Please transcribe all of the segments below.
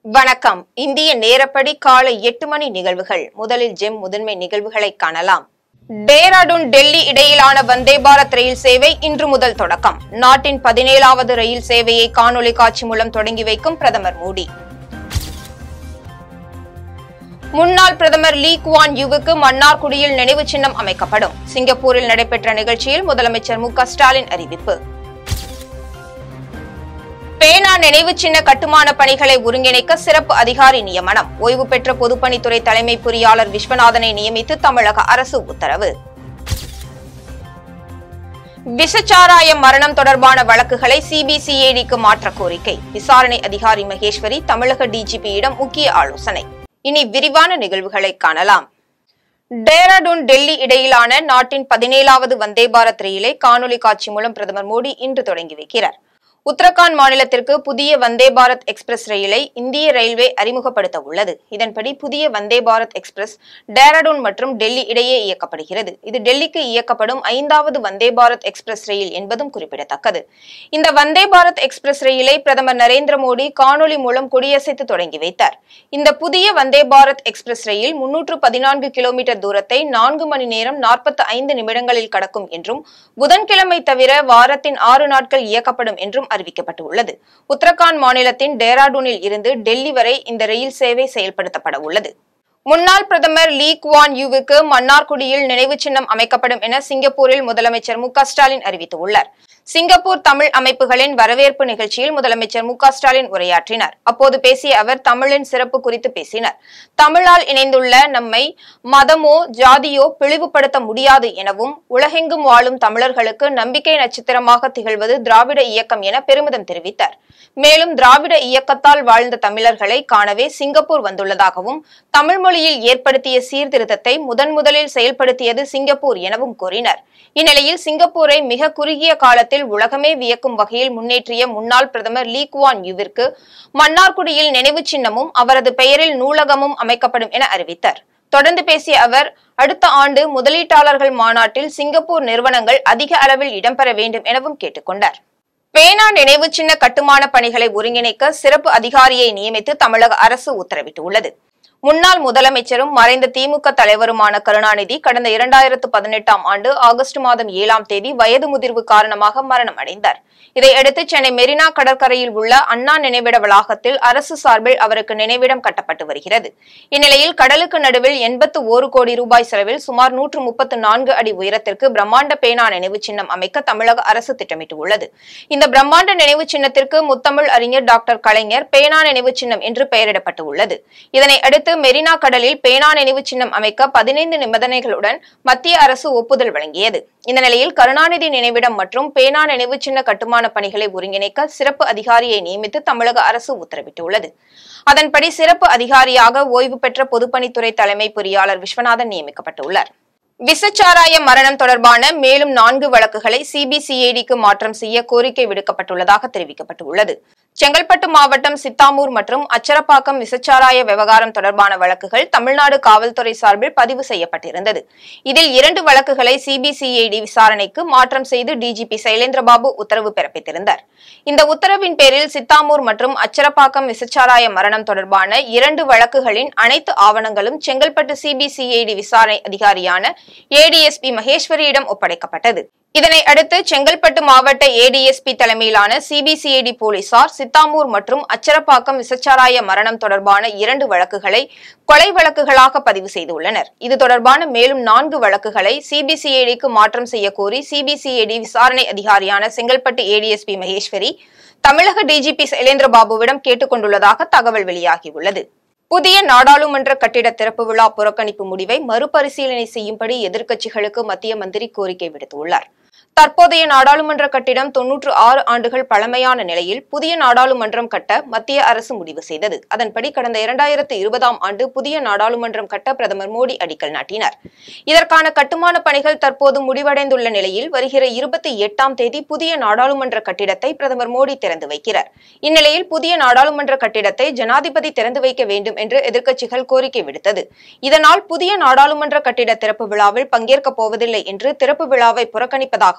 வணக்கம் இந்திய நேரப்படி காலை எட்டு மணி நிகழ்வுகள் முதலில் ஜெம் முதன்மை நிகழ்வுகளை காணலாம் டேராடூன் டெல்லி இடையிலான வந்தே பாரத் ரயில் சேவை இன்று முதல் தொடக்கம் நாட்டின் பதினேழாவது ரயில் சேவையை காணொலி காட்சி மூலம் தொடங்கி வைக்கும் பிரதமர் மோடி முன்னாள் பிரதமர் லீ குவான் யுவுக்கு மன்னார்குடியில் நினைவு சின்னம் அமைக்கப்படும் சிங்கப்பூரில் நடைபெற்ற நிகழ்ச்சியில் முதலமைச்சர் மு க ஸ்டாலின் அறிவிப்பு பேனா நினைவு சின்ன கட்டுமான பணிகளை ஒருங்கிணைக்க சிறப்பு அதிகாரி நியமனம் ஓய்வு பெற்ற பொதுப்பணித்துறை தலைமை பொறியாளர் விஸ்வநாதனை நியமித்து தமிழக அரசு உத்தரவு விஷச்சாராய மரணம் தொடர்பான வழக்குகளை சிபிசிஐடிக்கு மாற்ற கோரிக்கை விசாரணை அதிகாரி மகேஸ்வரி தமிழக டிஜிபியிடம் முக்கிய ஆலோசனை இனி விரிவான நிகழ்வுகளை காணலாம் டேராடூன் டெல்லி இடையிலான நாட்டின் பதினேழாவது வந்தே பாரத் ரயிலை காணொலி காட்சி மூலம் பிரதமர் மோடி இன்று தொடங்கி வைக்கிறார் உத்தரகாண்ட் மாநிலத்திற்கு புதிய வந்தே பாரத் எக்ஸ்பிரஸ் ரயிலை இந்திய ரயில்வே அறிமுகப்படுத்த உள்ளது இதன்படி புதிய வந்தே பாரத் எக்ஸ்பிரஸ் டேராடூன் மற்றும் டெல்லி இடையே இயக்கப்படுகிறது இது டெல்லிக்கு இயக்கப்படும் ஐந்தாவது வந்தே பாரத் எக்ஸ்பிரஸ் ரயில் என்பதும் குறிப்பிடத்தக்கது இந்த வந்தே பாரத் எக்ஸ்பிரஸ் ரயிலை பிரதமர் நரேந்திர மோடி காணொலி மூலம் கொடியசைத்து தொடங்கி வைத்தார் இந்த புதிய வந்தே பாரத் எக்ஸ்பிரஸ் ரயில் முன்னூற்று பதினான்கு கிலோமீட்டர் தூரத்தை நான்கு மணி நேரம் நாற்பத்தி ஐந்து நிமிடங்களில் கடக்கும் என்றும் புதன்கிழமை தவிர வாரத்தின் ஆறு நாட்கள் இயக்கப்படும் என்றும் அறிவிக்கப்பட்டுள்ளது உத்தரகாண்ட் மாநிலத்தின் டேராடூனில் இருந்து டெல்லி வரை இந்த ரயில் சேவை செயல்படுத்தப்பட உள்ளது முன்னாள் பிரதமர் லீ குவான் யூவுக்கு மன்னார்குடியில் நினைவு சின்னம் அமைக்கப்படும் என சிங்கப்பூரில் முதலமைச்சர் மு க ஸ்டாலின் அறிவித்துள்ளார் சிங்கப்பூர் தமிழ் அமைப்புகளின் வரவேற்பு நிகழ்ச்சியில் முதலமைச்சர் மு க ஸ்டாலின் உரையாற்றினார் அப்போது பேசிய அவர் தமிழின் சிறப்பு குறித்து பேசினார் தமிழால் இணைந்துள்ள நம்மை மதமோ ஜாதியோ பிளிவுபடுத்த முடியாது எனவும் உலகெங்கும் வாழும் தமிழர்களுக்கு நம்பிக்கை நட்சத்திரமாக திகழ்வது திராவிட இயக்கம் என பெருமிதம் தெரிவித்தார் மேலும் திராவிட இயக்கத்தால் வாழ்ந்த தமிழர்களை காணவே சிங்கப்பூர் வந்துள்ளதாகவும் தமிழ் மொழியில் ஏற்படுத்திய சீர்திருத்தத்தை முதன் முதலில் செயல்படுத்தியது சிங்கப்பூர் எனவும் கூறினர் இந்நிலையில் சிங்கப்பூரை மிக குறுகிய காலத்தில் உலகமே வியக்கும் வகையில் முன்னேற்றிய முன்னாள் பிரதமர் லீ குவான் யுவிற்கு மன்னார்குடியில் நினைவு சின்னமும் அவரது பெயரில் நூலகமும் அமைக்கப்படும் என அறிவித்தார் தொடர்ந்து பேசிய அவர் அடுத்த ஆண்டு முதலீட்டாளர்கள் மாநாட்டில் சிங்கப்பூர் நிறுவனங்கள் அதிக அளவில் இடம்பெற வேண்டும் எனவும் கேட்டுக்கொண்டார் பேனா நினைவு சின்ன கட்டுமான பணிகளை ஒருங்கிணைக்க சிறப்பு அதிகாரியை நியமித்து தமிழக அரசு உத்தரவிட்டுள்ளது முன்னாள் முதலமைச்சரும் மறைந்த திமுக தலைவருமான கருணாநிதி கடந்த இரண்டாயிரத்து பதினெட்டாம் ஆண்டு ஆகஸ்ட் மாதம் ஏழாம் தேதி வயது முதிர்வு காரணமாக மரணம் அடைந்தார் இதையடுத்து சென்னை மெரினா கடற்கரையில் உள்ள அண்ணா நினைவிட வளாகத்தில் அரசு சார்பில் அவருக்கு நினைவிடம் கட்டப்பட்டு வருகிறது இந்நிலையில் கடலுக்கு நடுவில் எண்பத்து ஒரு கோடி ரூபாய் செலவில் சுமார் நூற்று முப்பத்து நான்கு அடி உயரத்திற்கு பிரம்மாண்ட பேனா நினைவு சின்னம் அமைக்க தமிழக அரசு திட்டமிட்டுள்ளது இந்த பிரம்மாண்ட நினைவு சின்னத்திற்கு முத்தமிழ் அறிஞர் டாக்டர் கலைஞர் பேனா நினைவு சின்னம் என்று பெயரிடப்பட்டு உள்ளது இதனை அடுத்து மெரினா கடலில் பேனா நினைவு சின்னம் அமைக்க பதினைந்து நிபந்தனைகளுடன் மத்திய அரசு ஒப்புதல் வழங்கியது இந்த நிலையில் கருணாநிதி நினைவிடம் மற்றும் பேனா நினைவு சின்ன கட்டுமான பணிகளை ஒருங்கிணைக்க சிறப்பு அதிகாரியை நியமித்து தமிழக அரசு உத்தரவிட்டுள்ளது அதன்படி சிறப்பு அதிகாரியாக ஓய்வு பெற்ற பொதுப்பணித்துறை தலைமை பொறியாளர் விஸ்வநாதன் நியமிக்கப்பட்டுள்ளார் விசச்சாராய மரணம் தொடர்பான மேலும் நான்கு வழக்குகளை சிபிசிஐடிக்கு மாற்றம் செய்ய கோரிக்கை விடுக்கப்பட்டுள்ளதாக தெரிவிக்கப்பட்டுள்ளது செங்கல்பட்டு மாவட்டம் சித்தாமூர் மற்றும் அச்சரப்பாக்கம் விசச்சாராய விவகாரம் தொடர்பான வழக்குகள் தமிழ்நாடு காவல்துறை சார்பில் பதிவு செய்யப்பட்டிருந்தது இதில் இரண்டு வழக்குகளை சிபிசிஐடி விசாரணைக்கு மாற்றம் செய்து டிஜிபி சைலேந்திரபாபு உத்தரவு பிறப்பித்திருந்தார் இந்த உத்தரவின் பேரில் சித்தாமூர் மற்றும் அச்சரப்பாக்கம் விசச்சாராய மரணம் தொடர்பான இரண்டு வழக்குகளின் அனைத்து ஆவணங்களும் செங்கல்பட்டு சிபிசிஐடி விசாரணை அதிகாரியான ஏடிஎஸ்பி மகேஸ்வரியிடம் ஒப்படைக்கப்பட்டது இதனை அடுத்து செங்கல்பட்டு மாவட்ட ஏடிஎஸ்பி தலைமையிலான சிபிசிஐடி போலீசார் சித்தாமூர் மற்றும் அச்சரப்பாக்கம் விசச்சாராய மரணம் தொடர்பான இரண்டு வழக்குகளை கொலை வழக்குகளாக பதிவு செய்துள்ளனர் இது தொடர்பான மேலும் நான்கு வழக்குகளை சிபிசிஐடிக்கு மாற்றம் செய்ய கோரி சிபிசிஐடி விசாரணை அதிகாரியான செங்கல்பட்டு ஏடிஎஸ்பி மகேஸ்வரி தமிழக டிஜிபி சைலேந்திரபாபுவிடம் கேட்டுக் கொண்டுள்ளதாக தகவல் வெளியாகியுள்ளது புதிய நாடாளுமன்ற கட்டிட திறப்பு விழா புறக்கணிப்பு முடிவை மறுபரிசீலனை செய்யும்படி எதிர்க்கட்சிகளுக்கு மத்திய மந்திரி கோரிக்கை விடுத்துள்ளார் தற்போதைய நாடாளுமன்ற கட்டிடம் தொன்னூற்று ஆறு ஆண்டுகள் பழமையான நிலையில் புதிய நாடாளுமன்றம் கட்ட மத்திய அரசு முடிவு செய்தது அதன்படி கடந்த இரண்டாயிரத்து இருபதாம் ஆண்டு புதிய நாடாளுமன்றம் கட்ட பிரதமர் மோடி அடிக்கல் நாட்டினார் இதற்கான கட்டுமான பணிகள் தற்போது முடிவடைந்துள்ள நிலையில் வருகிற இருபத்தி எட்டாம் தேதி புதிய நாடாளுமன்ற கட்டிடத்தை பிரதமர் மோடி திறந்து வைக்கிறார் இந்நிலையில் புதிய நாடாளுமன்ற கட்டிடத்தை ஜனாதிபதி திறந்து வைக்க வேண்டும் என்று எதிர்க்கட்சிகள் கோரிக்கை விடுத்தது இதனால் புதிய நாடாளுமன்ற கட்டிட திறப்பு விழாவில் பங்கேற்கப் போவதில்லை என்று திறப்பு விழாவை புறக்கணிப்பதாகவும்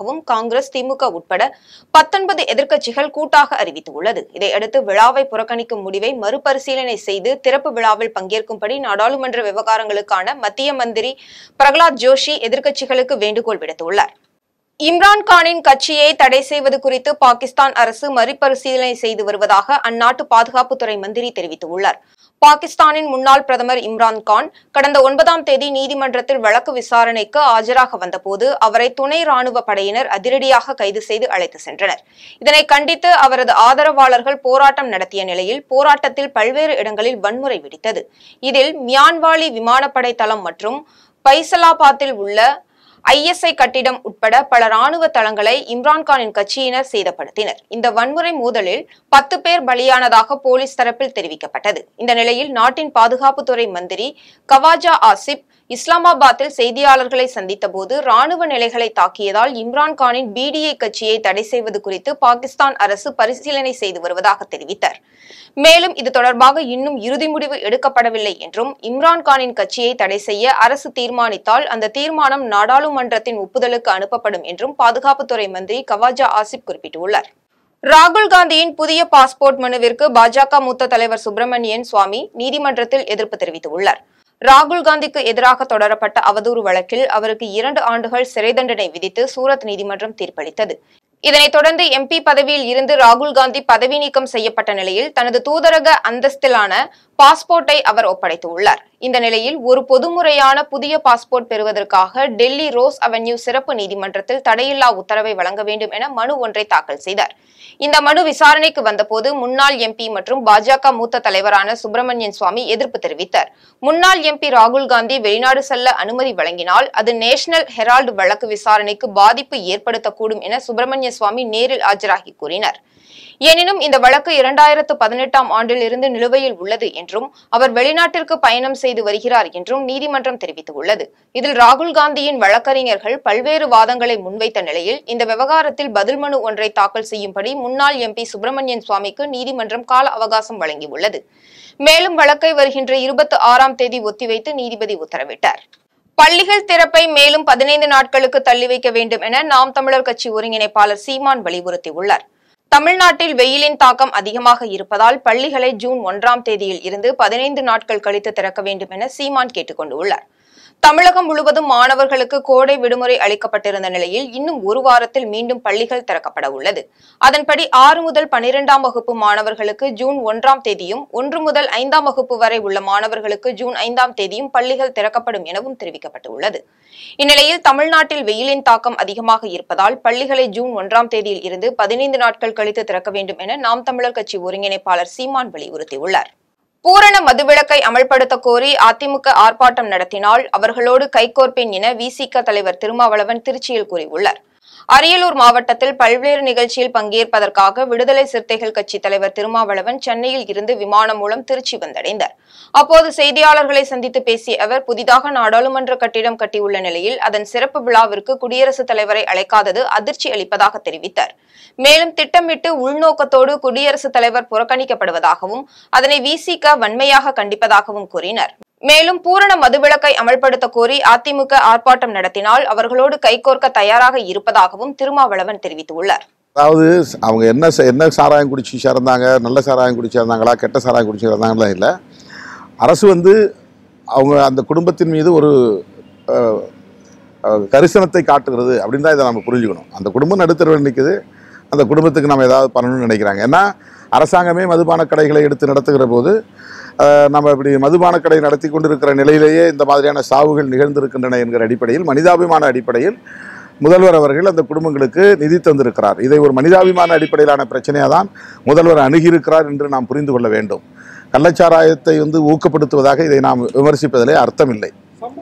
செய்வதாகவும் காங்கிரஸ் திமுக உட்பட பத்தொன்பது எதிர்க்கட்சிகள் கூட்டாக அறிவித்துள்ளது இதையடுத்து விழாவை புறக்கணிக்கும் முடிவை மறுபரிசீலனை செய்து திறப்பு விழாவில் பங்கேற்கும்படி நாடாளுமன்ற விவகாரங்களுக்கான மத்திய மந்திரி பிரகலாத் ஜோஷி எதிர்க்கட்சிகளுக்கு வேண்டுகோள் விடுத்துள்ளார் இம்ரான் கானின் கட்சியை தடை செய்வது குறித்து பாகிஸ்தான் அரசு மறுபரிசீலனை செய்து வருவதாக அந்நாட்டு பாதுகாப்புத்துறை மந்திரி தெரிவித்துள்ளார் பாகிஸ்தானின் முன்னாள் பிரதமர் இம்ரான் கான் கடந்த ஒன்பதாம் தேதி நீதிமன்றத்தில் வழக்கு விசாரணைக்கு ஆஜராக வந்தபோது அவரை துணை ராணுவ படையினர் அதிரடியாக கைது செய்து அழைத்து சென்றனர் இதனை கண்டித்து அவரது ஆதரவாளர்கள் போராட்டம் நடத்திய நிலையில் போராட்டத்தில் பல்வேறு இடங்களில் வன்முறை வெடித்தது இதில் மியான்வாலி விமானப்படை தளம் மற்றும் பைசலாபாத்தில் உள்ள ஐஎஸ்ஐ கட்டிடம் உட்பட பல ராணுவ தளங்களை இம்ரான்கானின் கட்சியினர் சேதப்படுத்தினர் இந்த வன்முறை மோதலில் பத்து பேர் பலியானதாக போலீஸ் தரப்பில் தெரிவிக்கப்பட்டது இந்த நிலையில் நாட்டின் பாதுகாப்புத்துறை மந்திரி கவாஜா ஆசிப் இஸ்லாமாபாத்தில் செய்தியாளர்களை சந்தித்த போது ராணுவ நிலைகளை தாக்கியதால் இம்ரான்கானின் பிடிஐ கட்சியை தடை செய்வது குறித்து பாகிஸ்தான் அரசு பரிசீலனை செய்து வருவதாக தெரிவித்தார் மேலும் இது தொடர்பாக இன்னும் இறுதி முடிவு எடுக்கப்படவில்லை என்றும் இம்ரான்கானின் கட்சியை தடை செய்ய அரசு தீர்மானித்தால் அந்த தீர்மானம் நாடாளுமன்றத்தின் ஒப்புதலுக்கு அனுப்பப்படும் என்றும் பாதுகாப்புத்துறை மந்திரி கவாஜா ஆசிப் குறிப்பிட்டுள்ளார் ராகுல் காந்தியின் புதிய பாஸ்போர்ட் மனுவிற்கு பாஜக மூத்த தலைவர் சுப்பிரமணியன் சுவாமி நீதிமன்றத்தில் எதிர்ப்பு தெரிவித்துள்ளார் ராகுல் காந்திக்கு எதிராக தொடரப்பட்ட அவதூறு வழக்கில் அவருக்கு இரண்டு ஆண்டுகள் சிறை தண்டனை விதித்து சூரத் நீதிமன்றம் தீர்ப்பளித்தது இதனைத் தொடர்ந்து எம்பி பதவியில் இருந்து ராகுல் காந்தி பதவி நீக்கம் செய்யப்பட்ட நிலையில் தனது தூதரக அந்தஸ்திலான பாஸ்போர்ட்டை அவர் ஒப்படைத்துள்ளார் இந்த நிலையில் ஒரு பொதுமுறையான புதிய பாஸ்போர்ட் பெறுவதற்காக டெல்லி ரோஸ் அவென்யூ சிறப்பு நீதிமன்றத்தில் தடையில்லா உத்தரவை வழங்க வேண்டும் என மனு ஒன்றை தாக்கல் செய்தார் இந்த மனு விசாரணைக்கு வந்தபோது முன்னாள் எம்பி மற்றும் பாஜக மூத்த தலைவரான சுப்பிரமணியன் சுவாமி எதிர்ப்பு தெரிவித்தார் முன்னாள் எம்பி ராகுல் காந்தி வெளிநாடு செல்ல அனுமதி வழங்கினால் அது நேஷனல் ஹெரால்டு வழக்கு விசாரணைக்கு பாதிப்பு ஏற்படுத்தக்கூடும் என சுப்பிரமணிய சுவாமி நேரில் ஆஜராகி கூறினார் எனினும் இந்த வழக்கு இரண்டாயிரத்து பதினெட்டாம் ஆண்டில் இருந்து நிலுவையில் உள்ளது என்றும் அவர் வெளிநாட்டிற்கு பயணம் செய்து வருகிறார் என்றும் நீதிமன்றம் தெரிவித்துள்ளது இதில் ராகுல் காந்தியின் வழக்கறிஞர்கள் பல்வேறு வாதங்களை முன்வைத்த நிலையில் இந்த விவகாரத்தில் பதில் மனு ஒன்றை தாக்கல் செய்யும்படி முன்னாள் எம்பி சுப்பிரமணியன் சுவாமிக்கு நீதிமன்றம் கால அவகாசம் வழங்கியுள்ளது மேலும் வழக்கை வருகின்ற இருபத்தி ஆறாம் தேதி ஒத்திவைத்து நீதிபதி உத்தரவிட்டார் பள்ளிகள் திறப்பை மேலும் பதினைந்து நாட்களுக்கு தள்ளி வைக்க வேண்டும் என நாம் தமிழர் கட்சி ஒருங்கிணைப்பாளர் சீமான் வலியுறுத்தியுள்ளார் தமிழ்நாட்டில் வெயிலின் தாக்கம் அதிகமாக இருப்பதால் பள்ளிகளை ஜூன் ஒன்றாம் தேதியில் இருந்து பதினைந்து நாட்கள் கழித்து திறக்க வேண்டும் என சீமான் கேட்டுக் கொண்டுள்ளார் தமிழகம் முழுவதும் மாணவர்களுக்கு கோடை விடுமுறை அளிக்கப்பட்டிருந்த நிலையில் இன்னும் ஒரு வாரத்தில் மீண்டும் பள்ளிகள் திறக்கப்பட உள்ளது அதன்படி ஆறு முதல் பனிரெண்டாம் வகுப்பு மாணவர்களுக்கு ஜூன் ஒன்றாம் தேதியும் ஒன்று முதல் ஐந்தாம் வகுப்பு வரை உள்ள மாணவர்களுக்கு ஜூன் ஐந்தாம் தேதியும் பள்ளிகள் திறக்கப்படும் எனவும் தெரிவிக்கப்பட்டுள்ளது இந்நிலையில் தமிழ்நாட்டில் வெயிலின் தாக்கம் அதிகமாக இருப்பதால் பள்ளிகளை ஜூன் ஒன்றாம் தேதியில் இருந்து பதினைந்து நாட்கள் கழித்து திறக்க வேண்டும் என நாம் தமிழர் கட்சி ஒருங்கிணைப்பாளர் சீமான் வலியுறுத்தியுள்ளார் பூரண மதுவிலக்கை அமல்படுத்த கோரி அதிமுக ஆர்ப்பாட்டம் நடத்தினால் அவர்களோடு கைகோர்ப்பேன் என விசிக தலைவர் திருமாவளவன் திருச்சியில் கூறியுள்ளார் அரியலூர் மாவட்டத்தில் பல்வேறு நிகழ்ச்சியில் பங்கேற்பதற்காக விடுதலை சிறுத்தைகள் கட்சி தலைவர் திருமாவளவன் சென்னையில் இருந்து விமானம் மூலம் திருச்சி வந்தடைந்தார் அப்போது செய்தியாளர்களை சந்தித்து பேசிய அவர் புதிதாக நாடாளுமன்ற கட்டிடம் கட்டியுள்ள நிலையில் அதன் சிறப்பு விழாவிற்கு குடியரசுத் தலைவரை அழைக்காதது அதிர்ச்சி அளிப்பதாக தெரிவித்தார் மேலும் திட்டமிட்டு உள்நோக்கத்தோடு குடியரசுத் தலைவர் புறக்கணிக்கப்படுவதாகவும் அதனை விசிக வன்மையாக கண்டிப்பதாகவும் கூறினார் மேலும் பூரண மதுவிலக்கை அமல்படுத்த கோரி அதிமுக ஆர்ப்பாட்டம் நடத்தினால் அவர்களோடு கைகோர்க்க தயாராக இருப்பதாகவும் திருமாவளவன் தெரிவித்துள்ளார் அதாவது அவங்க என்ன ச- என்ன சாராயம் குடிச்சு சேர்ந்தாங்க நல்ல சாராயம் குடிச்சு சேர்ந்தாங்களா கெட்ட சாராயம் குடிச்சு சேர்ந்தாங்களா இல்லை அரசு வந்து அவங்க அந்த குடும்பத்தின் மீது ஒரு அஹ், அஹ், கரிசனத்தை காட்டுகிறது அப்படின்னு தான் இதை நம்ம புரிஞ்சுக்கணும் அந்த குடும்பம் நடுத்தரவில் நிற்குது அந்த குடும்பத்துக்கு நம்ம ஏதாவது பண்ணணும்னு நினைக்கிறாங்க ஏன்னா அரசாங்கமே மதுபான கடைகளை எடுத்து நடத்துகிற போது அஹ், நம்ம இப்படி மதுபான கடை நடத்தி கொண்டிருக்கிற நிலையிலேயே இந்த மாதிரியான சாவுகள் நிகழ்ந்திருக்கின்றன என்கிற அடிப்படையில் மனிதாபிமான அடிப்படையில் முதல்வர் அவர்கள் அந்த குடும்பங்களுக்கு நிதி தந்திருக்கிறார் இதை ஒரு மனிதாபிமான அடிப்படையிலான பிரச்சனையாக தான் முதல்வர் அணுகியிருக்கிறார் என்று நாம் புரிந்து கொள்ள வேண்டும் கள்ளச்சாராயத்தை வந்து ஊக்கப்படுத்துவதாக இதை நாம் விமர்சிப்பதிலே அர்த்தமில்லை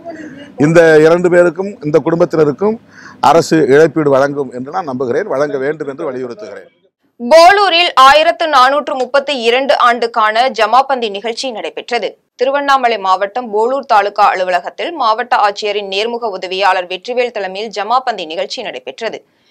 இந்த இரண்டு பேருக்கும் இந்த குடும்பத்தினருக்கும் அரசு இழப்பீடு வழங்கும் என்று நான் நம்புகிறேன் வழங்க வேண்டும் என்று வலியுறுத்துகிறேன் போலூரில் ஆயிரத்து நானூற்று முப்பத்தி இரண்டு ஆண்டுக்கான ஜமாபந்தி நிகழ்ச்சி நடைபெற்றது திருவண்ணாமலை மாவட்டம் போலூர் தாலுகா அலுவலகத்தில் மாவட்ட ஆட்சியரின் நேர்முக உதவியாளர் வெற்றிவேல் தலைமையில் ஜமாபந்தி நிகழ்ச்சி நடைபெற்றது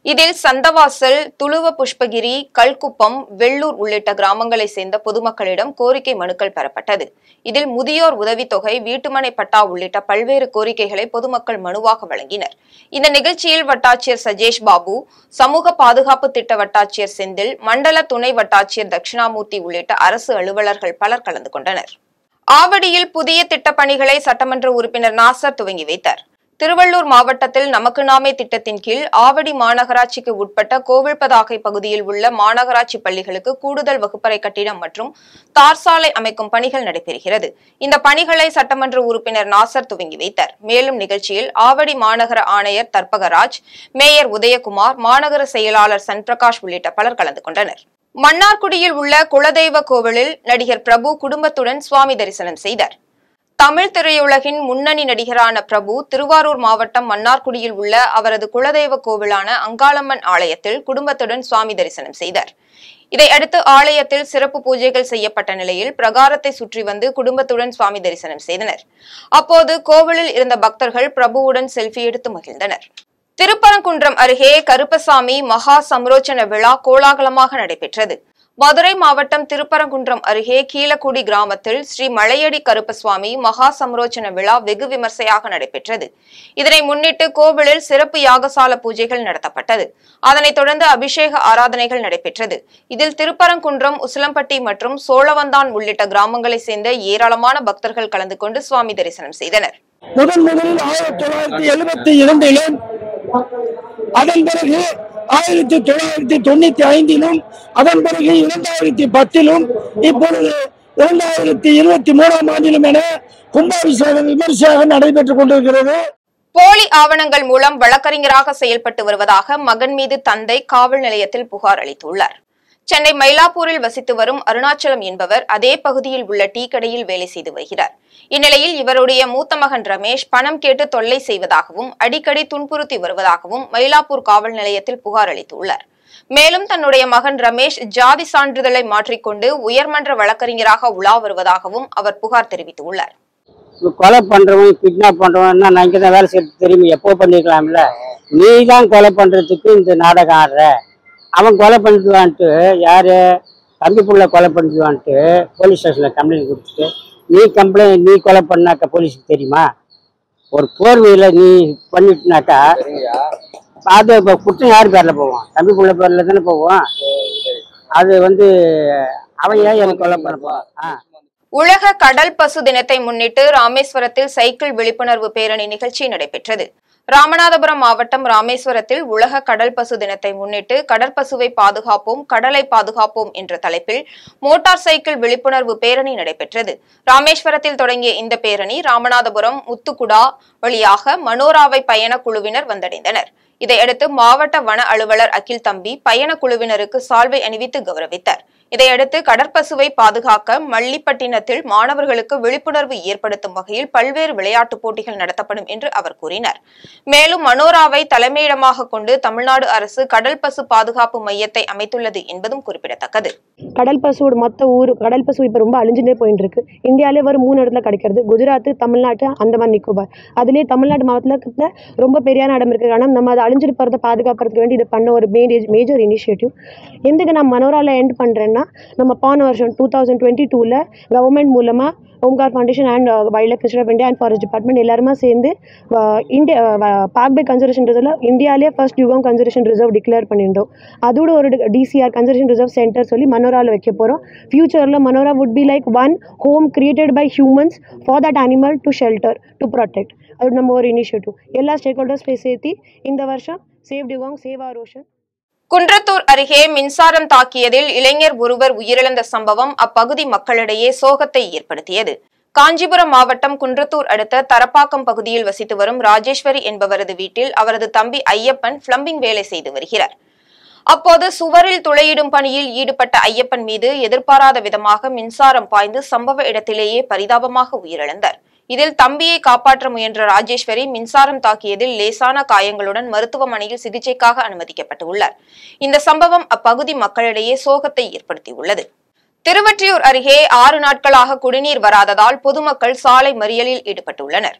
இதில் சந்தவாசல் துளுவ புஷ்பகிரி கல்குப்பம் வெள்ளூர் உள்ளிட்ட கிராமங்களை சேர்ந்த பொதுமக்களிடம் கோரிக்கை மனுக்கள் பெறப்பட்டது இதில் முதியோர் உதவித்தொகை வீட்டுமனை பட்டா உள்ளிட்ட பல்வேறு கோரிக்கைகளை பொதுமக்கள் மனுவாக வழங்கினர் இந்த நிகழ்ச்சியில் வட்டாட்சியர் சஜேஷ் பாபு சமூக பாதுகாப்பு திட்ட வட்டாட்சியர் செந்தில் மண்டல துணை வட்டாட்சியர் தட்சிணாமூர்த்தி உள்ளிட்ட அரசு அலுவலர்கள் பலர் கலந்து கொண்டனர் ஆவடியில் புதிய திட்டப் பணிகளை சட்டமன்ற உறுப்பினர் நாசர் துவங்கி வைத்தார் திருவள்ளூர் மாவட்டத்தில் நமக்கு நாமே திட்டத்தின் கீழ் ஆவடி மாநகராட்சிக்கு உட்பட்ட கோவில்பதாகை பகுதியில் உள்ள மாநகராட்சி பள்ளிகளுக்கு கூடுதல் வகுப்பறை கட்டிடம் மற்றும் தார் சாலை அமைக்கும் பணிகள் நடைபெறுகிறது இந்த பணிகளை சட்டமன்ற உறுப்பினர் நாசர் துவங்கி வைத்தார் மேலும் நிகழ்ச்சியில் ஆவடி மாநகர ஆணையர் தர்பகராஜ் மேயர் உதயகுமார் மாநகர செயலாளர் சன்பிரகாஷ் உள்ளிட்ட பலர் கலந்து கொண்டனர் மன்னார்குடியில் உள்ள குலதெய்வ கோவிலில் நடிகர் பிரபு குடும்பத்துடன் சுவாமி தரிசனம் செய்தார் தமிழ் திரையுலகின் முன்னணி நடிகரான பிரபு திருவாரூர் மாவட்டம் மன்னார்குடியில் உள்ள அவரது குலதெய்வ கோவிலான அங்காளம்மன் ஆலயத்தில் குடும்பத்துடன் சுவாமி தரிசனம் செய்தார் இதையடுத்து ஆலயத்தில் சிறப்பு பூஜைகள் செய்யப்பட்ட நிலையில் பிரகாரத்தை சுற்றி வந்து குடும்பத்துடன் சுவாமி தரிசனம் செய்தனர் அப்போது கோவிலில் இருந்த பக்தர்கள் பிரபுவுடன் செல்ஃபி எடுத்து மகிழ்ந்தனர் திருப்பரங்குன்றம் அருகே கருப்பசாமி மகா சம்ரோச்சன விழா கோலாகலமாக நடைபெற்றது மதுரை மாவட்டம் திருப்பரங்குன்றம் அருகே கீழக்குடி கிராமத்தில் ஸ்ரீ மலையடி கருப்பசுவாமி மகா சம்ரோச்சன விழா வெகு விமர்சையாக நடைபெற்றது இதனை முன்னிட்டு கோவிலில் சிறப்பு யாகசால பூஜைகள் நடத்தப்பட்டது அதனைத் தொடர்ந்து அபிஷேக ஆராதனைகள் நடைபெற்றது இதில் திருப்பரங்குன்றம் உசிலம்பட்டி மற்றும் சோழவந்தான் உள்ளிட்ட கிராமங்களைச் சேர்ந்த ஏராளமான பக்தர்கள் கலந்து கொண்டு சுவாமி தரிசனம் செய்தனர் முதன் முதலில் ஆயிரத்தி தொள்ளாயிரத்தி எழுபத்தி இரண்டிலும் அதன் பிறகு ஆயிரத்தி தொள்ளாயிரத்தி தொண்ணூத்தி ஐந்திலும் அதன் பிறகு இரண்டாயிரத்தி பத்திலும் இப்பொழுது இரண்டாயிரத்தி இருபத்தி மூணாம் ஆண்டிலும் என கும்பாபிஷேகம் விமர்சையாக நடைபெற்றுக் கொண்டிருக்கிறது போலி ஆவணங்கள் மூலம் வழக்கறிஞராக செயல்பட்டு வருவதாக மகன் மீது தந்தை காவல் நிலையத்தில் புகார் அளித்துள்ளார் சென்னை மயிலாப்பூரில் வசித்து வரும் அருணாச்சலம் என்பவர் அதே பகுதியில் உள்ள டீ கடையில் வேலை செய்து வருகிறார் இந்நிலையில் இவருடைய மூத்த மகன் ரமேஷ் பணம் கேட்டு தொல்லை செய்வதாகவும் அடிக்கடி துன்புறுத்தி வருவதாகவும் மயிலாப்பூர் காவல் நிலையத்தில் புகார் அளித்துள்ளார் மேலும் தன்னுடைய மகன் ரமேஷ் ஜாதி சான்றிதழை மாற்றிக்கொண்டு உயர்மன்ற வழக்கறிஞராக உலா வருவதாகவும் அவர் புகார் தெரிவித்துள்ளார் கொலை பண்றவன் கிட்னாப் பண்றவன் நான் இங்கே தான் வேலை செய்யறது தெரியும் எப்போ பண்ணிருக்கலாம்ல நீ தான் கொலை பண்றதுக்கு இந்த நாடகம் ஆடுற அவன் கொலை பண்ணிடுவான்ட்டு யாரு தம்பி புள்ள கொலை பண்ணிடுவான்ட்டு போலீஸ் ஸ்டேஷன்ல கம்ப்ளைண்ட் கொடுத்துட்டு நீ கம்ப்ளைண்ட் நீ கொலை பண்ணாக்கா போலீஸுக்கு தெரியுமா ஒரு போர்வையில் நீ பண்ணிட்டுனாக்கா அது இப்போ குற்றம் யார் பேர்ல போவான் தம்பி புள்ள பேர்ல தானே போவான் அது வந்து அவன் ஏன் எனக்கு கொலை பண்ண போவான் ஆ உலக கடல் பசு தினத்தை முன்னிட்டு ராமேஸ்வரத்தில் சைக்கிள் விழிப்புணர்வு பேரணி நிகழ்ச்சி நடைபெற்றது ராமநாதபுரம் மாவட்டம் ராமேஸ்வரத்தில் உலக கடல் பசு தினத்தை முன்னிட்டு கடற்பசுவை பாதுகாப்போம் கடலை பாதுகாப்போம் என்ற தலைப்பில் மோட்டார் சைக்கிள் விழிப்புணர்வு பேரணி நடைபெற்றது ராமேஸ்வரத்தில் தொடங்கிய இந்த பேரணி ராமநாதபுரம் முத்துக்குடா வழியாக மனோராவை பயண குழுவினர் வந்தடைந்தனர் இதையடுத்து மாவட்ட வன அலுவலர் அகில் தம்பி பயண குழுவினருக்கு சால்வை அணிவித்து கௌரவித்தார் இதையடுத்து கடற்பசுவை பாதுகாக்க மல்லிப்பட்டினத்தில் மாணவர்களுக்கு விழிப்புணர்வு ஏற்படுத்தும் வகையில் பல்வேறு விளையாட்டுப் போட்டிகள் நடத்தப்படும் என்று அவர் கூறினார் மேலும் மனோராவை தலைமையிடமாக கொண்டு தமிழ்நாடு அரசு கடல் பசு பாதுகாப்பு மையத்தை அமைத்துள்ளது என்பதும் குறிப்பிடத்தக்கது கடல் பசுவோட மொத்த ஊர் கடல் பசு இப்போ ரொம்ப அழிஞ்சுட்டே போயிட்டு இருக்கு இந்தியாவிலே வரும் மூணு இடத்துல கிடைக்கிறது குஜராத் தமிழ்நாட்டு அந்தமான் நிக்கோபார் அதுலேயே தமிழ்நாடு மாவட்டத்தில் ரொம்ப பெரியான இடம் இருக்கு ஆனால் நம்ம அதை அழிஞ்சிட்டு போகிறத பாதுகாக்கிறதுக்கு வேண்டி இது பண்ண ஒரு மேஜர் மேஜர் இனிஷியேட்டிவ் எதுக்கு நான் மனோரால எண்ட் பண்ணுறேன்னா நம்ம போன வருஷம் டூ தௌசண்ட் டுவெண்ட்டி டூவில் கவர்மெண்ட் மூலமாக Omkar foundation and wildlife of India and forest department எல்லாருமே சேர்ந்து அஹ், இந்தியா பார்க் பை கன்சர்வேஷன் ரிசர்வில் இந்தியாவிலே ஃபர்ஸ்ட் யுகம் கன்சர்வேஷன் ரிசர்வ் டிக்ளேர் பண்ணியிருந்தோம் அதோட ஒரு டிசிஆர் கன்சர்வேஷன் ரிசர்வ் சென்டர் சொல்லி மனோராவில் வைக்க போகிறோம் ஃபியூச்சரில் Manora would be like one home created by humans for that animal to shelter to protect அது நம்ம ஒரு இனிஷியேட்டிவ் எல்லா ஸ்டேக் ஹோல்டர்ஸ் சேர்த்து இந்த வருஷம் save dugong save our ocean Kundrathur அருகே மின்சாரம் தாக்கியதில் இளைஞர் ஒருவர் உயிரிழந்த சம்பவம் அப்பகுதி மக்களிடையே சோகத்தை ஏற்படுத்தியது காஞ்சிபுரம் மாவட்டம் குன்றத்தூர் அடுத்த தரப்பாக்கம் பகுதியில் வசித்து வரும் ராஜேஸ்வரி என்பவரது வீட்டில் அவரது தம்பி ஐயப்பன் பிளம்பிங் வேலை செய்து வருகிறார் அப்போது சுவரில் துளையிடும் பணியில் ஈடுபட்ட ஐயப்பன் மீது எதிர்பாராத விதமாக மின்சாரம் பாய்ந்து சம்பவ இடத்திலேயே பரிதாபமாக உயிரிழந்தார் இதில் தம்பியை காப்பாற்ற முயன்ற ராஜேஸ்வரி மின்சாரம் தாக்கியதில் லேசான காயங்களுடன் மருத்துவமனையில் சிகிச்சைக்காக அனுமதிக்கப்பட்டுள்ளார் இந்த சம்பவம் அப்பகுதி மக்களிடையே சோகத்தை ஏற்படுத்தியுள்ளது திருவொற்றியூர் அருகே ஆறு நாட்களாக குடிநீர் வராததால் பொதுமக்கள் சாலை மறியலில் ஈடுபட்டுள்ளனர்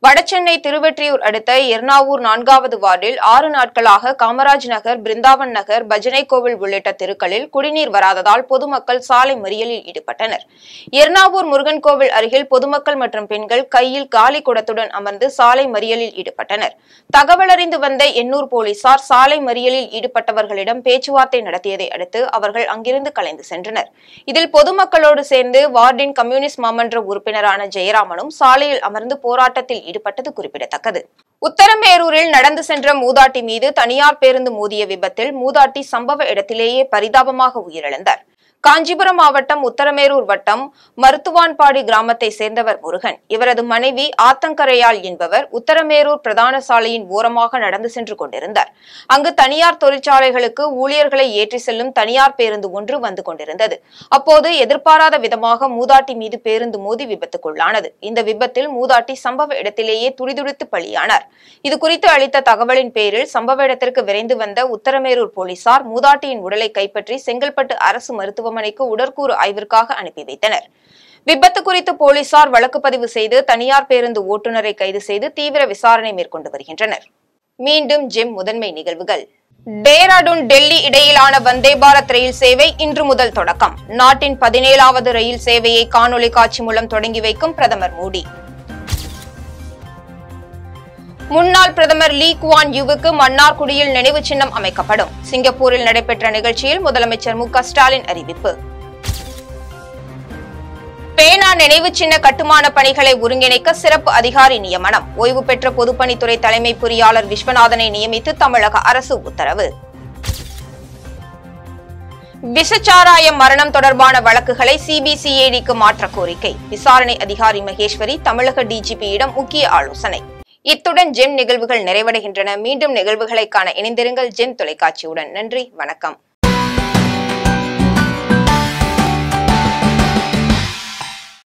வடசென்னை திருவெற்றியூர் அடுத்த எர்ணாவூர் நான்காவது வார்டில் ஆறு நாட்களாக காமராஜ் நகர் பிருந்தாவன் நகர் பஜனை கோவில் உள்ளிட்ட தெருக்களில் குடிநீர் வராததால் பொதுமக்கள் சாலை மறியலில் ஈடுபட்டனர் எர்ணாவூர் முருகன் கோவில் அருகில் பொதுமக்கள் மற்றும் பெண்கள் கையில் காலி குடத்துடன் அமர்ந்து சாலை மறியலில் ஈடுபட்டனர் தகவலறிந்து வந்த எண்ணூர் போலீசார் சாலை மறியலில் ஈடுபட்டவர்களிடம் பேச்சுவார்த்தை நடத்தியதை அடுத்து அவர்கள் அங்கிருந்து கலைந்து சென்றனர் இதில் பொதுமக்களோடு சேர்ந்து வார்டின் கம்யூனிஸ்ட் மாமன்ற உறுப்பினரான ஜெயராமனும் சாலையில் அமர்ந்து போராட்டத்தில் ஈடுபட்டது குறிப்பிடத்தக்கது உத்தரமேரூரில் நடந்து சென்ற மூதாட்டி மீது தனியார் பேருந்து மோதிய விபத்தில் மூதாட்டி சம்பவ இடத்திலேயே பரிதாபமாக உயிரிழந்தார் காஞ்சிபுரம் மாவட்டம் உத்தரமேரூர் வட்டம் மருத்துவான்பாடி கிராமத்தை சேர்ந்தவர் முருகன் இவரது மனைவி ஆத்தங்கரையாள் என்பவர் உத்தரமேரூர் பிரதான சாலையின் ஓரமாக நடந்து சென்று கொண்டிருந்தார் அங்கு தனியார் தொழிற்சாலைகளுக்கு ஊழியர்களை ஏற்றி செல்லும் தனியார் பேருந்து ஒன்று வந்து கொண்டிருந்தது அப்போது எதிர்பாராத விதமாக மூதாட்டி மீது பேருந்து மோதி விபத்துக்குள்ளானது இந்த விபத்தில் மூதாட்டி சம்பவ இடத்திலேயே துடிதுடித்து பலியானார் இது குறித்து அளித்த தகவலின் பேரில் சம்பவ இடத்திற்கு விரைந்து வந்த உத்தரமேரூர் போலீசார் மூதாட்டியின் உடலை கைப்பற்றி செங்கல்பட்டு அரசு மருத்துவமனைக்கு உடற்கூறு ஆய்விற்காக அனுப்பி வைத்தனர் விபத்து குறித்து போலீசார் வழக்கு பதிவு செய்து தனியார் பேருந்து ஓட்டுநரை கைது செய்து தீவிர விசாரணை மேற்கொண்டு வருகின்றனர் மீண்டும் ஜெம் முதன்மை நிகழ்வுகள் டேராடூன் டெல்லி இடையிலான வந்தே பாரத் ரயில் சேவை இன்று முதல் தொடக்கம் நாட்டின் பதினேழாவது ரயில் சேவையை காணொலி காட்சி மூலம் தொடங்கி வைக்கும் பிரதமர் மோடி முன்னாள் பிரதமர் லீ குவான் யுவுக்கு மன்னார்குடியில் நினைவு சின்னம் அமைக்கப்படும் சிங்கப்பூரில் நடைபெற்ற நிகழ்ச்சியில் முதலமைச்சர் மு க ஸ்டாலின் அறிவிப்பு பேனா நினைவு சின்ன கட்டுமான பணிகளை ஒருங்கிணைக்க சிறப்பு அதிகாரி நியமனம் ஓய்வு பெற்ற பொதுப்பணித்துறை தலைமை பொறியாளர் விஸ்வநாதனை நியமித்து தமிழக அரசு உத்தரவு விஷச்சாராயம் மரணம் தொடர்பான வழக்குகளை சிபிசிஐடிக்கு மாற்ற கோரிக்கை விசாரணை அதிகாரி மகேஸ்வரி தமிழக டிஜிபியிடம் முக்கிய ஆலோசனை இத்துடன் ஜெம் நிகழ்வுகள் நிறைவடைகின்றன மீண்டும் நிகழ்வுகளை காண இணைந்திருங்கள் ஜெம் தொலைக்காட்சியுடன் நன்றி வணக்கம்